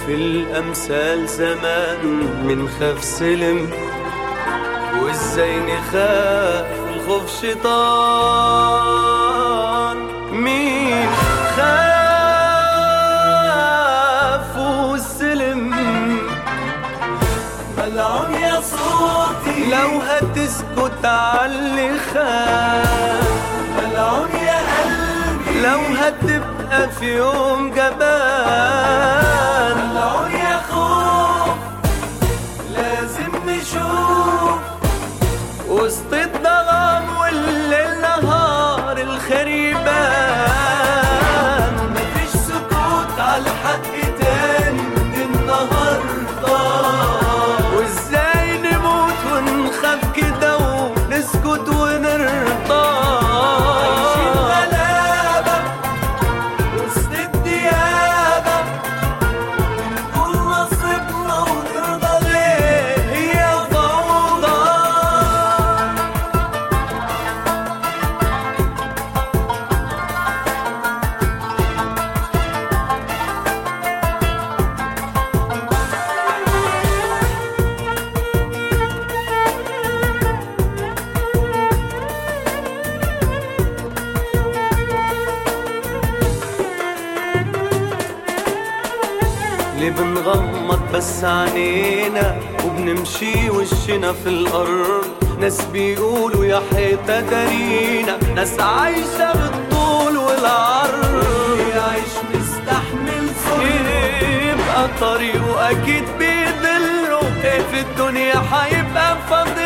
في الأمثال زمان من خاف سلم وازاي نخاف الخوف شيطان مين خاف والسلم ملعون يا صوتي لو هتسكت عاللي خاف ملعون يا قلبي لو هتبقى في يوم جبان ملعون يا خوف لازم نشوف وسط الظلام والليل نهار الخريبان مفيش سكوت على حق تاني من النهارده وازاي نموت ونخاف كده ونسكت ونرضى عايشين غلابة وسط الديابة بنقول نصيبنا ونرضى ليه هي فوضى ليه بنغمض بس عينينا وبنمشي وشنا في الأرض ناس بيقولوا يا حيطة دارينا ناس عايشة بالطول والعرض يعيش مستحمل صبر يبقى طريقه أكيد بيضله إيه في الدنيا هيبقى فاضل